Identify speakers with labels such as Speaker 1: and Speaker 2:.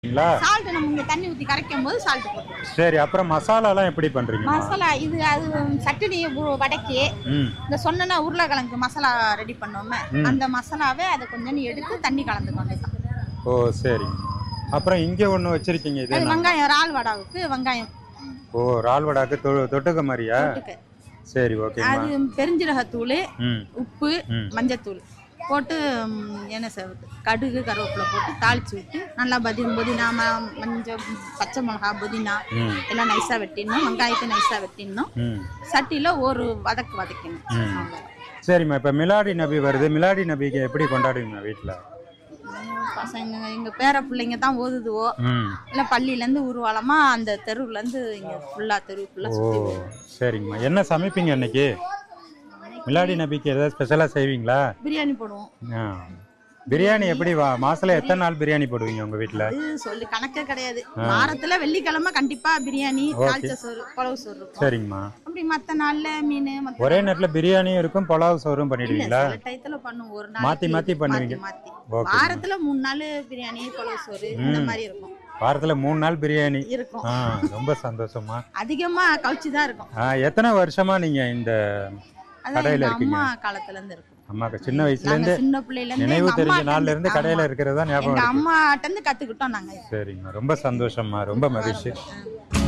Speaker 1: இல்லைங்களா
Speaker 2: சால்ட் நம்ம இங்க தண்ணி ஊத்தி கரைக்கும் போது சால்ட் போட்டுருவோம்
Speaker 1: சரி அப்புறம் மசாலாலாம் எப்படி பண்றீங்க
Speaker 2: மசாலா இது அது சட்டினி உ- வடக்கி
Speaker 1: ம்
Speaker 2: இந்த சொன்னா உருளைக்கிழங்கு மசாலா ரெடி பண்ணோமே அந்த மசாலாவே அதை கொஞ்சம் எடுத்து தண்ணி கலந்துக்கும் அதுதான்
Speaker 1: ஓ சரி அப்புறம் இங்கே ஒன்று வச்சிருக்கீங்க இது
Speaker 2: அது
Speaker 1: என்ன
Speaker 2: வெங்காயம் இறால் வடாவுக்கு வெங்காயம்
Speaker 1: ஓ ரால்வடாக்கு தொ தொட்டுக்க மாதிரியா
Speaker 2: போட்டுக்க
Speaker 1: சரி ஓகேம்மா
Speaker 2: அது பெருஞ்சீரகத்தூள்
Speaker 1: ம்
Speaker 2: உப்பு
Speaker 1: ம்.
Speaker 2: மஞ்சத்தூள் போட்டு ம், எண்ணெய் சேர்த்து கடுகு கருவேப்பிலை போட்டு தாளிச்சு விட்டு நல்லா பதி புதினா ம- மஞ்சள் பச்சை மிளகா புதினா
Speaker 1: ம்
Speaker 2: எல்லாம் நைஸாக வெட்டிடணும் வெங்காயத்தை நைஸாக வெட்டிடணும்
Speaker 1: ம்
Speaker 2: சட்டியில் ஒரு வதக்கு வதக்கணும்
Speaker 1: ம்.
Speaker 2: அவ்வளவுதான்.
Speaker 1: சரிம்மா இப்போ மிலாடி நபி வருது மிலாடி நபிக்கு எப்படி கொண்டாடுவீங்க வீட்டில்
Speaker 2: பசங்க எங்கள் பேர பிள்ளைங்க தான் ஓதுதுவோ
Speaker 1: ம்
Speaker 2: இல்லை பள்ளியிலேருந்து ஊர்வலமாக அந்த தெருவுலேருந்து இங்கே ஃபுல்லாக தெரு
Speaker 1: ஓ
Speaker 2: ஃபுல்லாக சுற்றி
Speaker 1: சரிங்கம்மா என்ன சமைப்பீங்க அன்னைக்கு மிலாடி நபிக்கு ஏதாவது ஸ்பெஷலாக செய்வீங்களா
Speaker 2: பிரியாணி போடுவோம்
Speaker 1: ஆ பிரியாணி எப்படி வா மாசத்துல எத்தனை நாள் பிரியாணி போடுவீங்க உங்க வீட்டில்
Speaker 2: அது சொல்லி கணக்கே கிடையாது வாரத்தில் வெள்ளிக்கிழமை கண்டிப்பாக பிரியாணி தாளிச்ச சோறு குழவு சோறு இருக்கும்
Speaker 1: சரிங்கம்மா
Speaker 2: அப்படி மற்ற நாளில் மீன் மற்ற
Speaker 1: ஒரே நேரத்தில் பிரியாணியும் இருக்கும் புலாவ் சோறும் பண்ணிடுவீங்களா
Speaker 2: சில டயத்துல பண்ணுவோம் ஒரு நாள்
Speaker 1: மாத்தி மாத்தி பண்ணுவீங்க.
Speaker 2: மாத்தி
Speaker 1: ஓகே.
Speaker 2: வாரத்துல மூணு நாள் பிரியாணி குழவு சோறு இந்த மாதிரி இருக்கும்
Speaker 1: வாரத்துல மூணு நாள் பிரியாணி
Speaker 2: இருக்கும்
Speaker 1: ஆ ரொம்ப சந்தோஷமா
Speaker 2: அதிகமா கவுச்சி தான் இருக்கும்
Speaker 1: ஆ எத்தனை வருஷமா நீங்க இந்த
Speaker 2: அதான்
Speaker 1: கடையில
Speaker 2: எங்க
Speaker 1: இருக்கீங்க?
Speaker 2: அம்மா காலத்துல இருந்து இருக்கும்
Speaker 1: அம்மாக்கு சின்ன வயசுல
Speaker 2: நாங்க
Speaker 1: இருந்து
Speaker 2: சின்ன பிள்ளையில இருந்து
Speaker 1: நினைவு
Speaker 2: எங்க
Speaker 1: தெரிஞ்ச
Speaker 2: அம்மாட்ட
Speaker 1: நாள்ல இருந்து
Speaker 2: இருந்து-
Speaker 1: கடையில
Speaker 2: ஆமா.
Speaker 1: இருக்கிறதா ஞாபகம்
Speaker 2: எங்க
Speaker 1: இருக்கு
Speaker 2: அம்மாட்ட இருந்து கத்துக்கிட்டோம் நாங்க
Speaker 1: சரிங்கம்மா ரொம்ப சந்தோஷம்மா ரொம்ப மகிழ்ச்சி
Speaker 2: ஆ.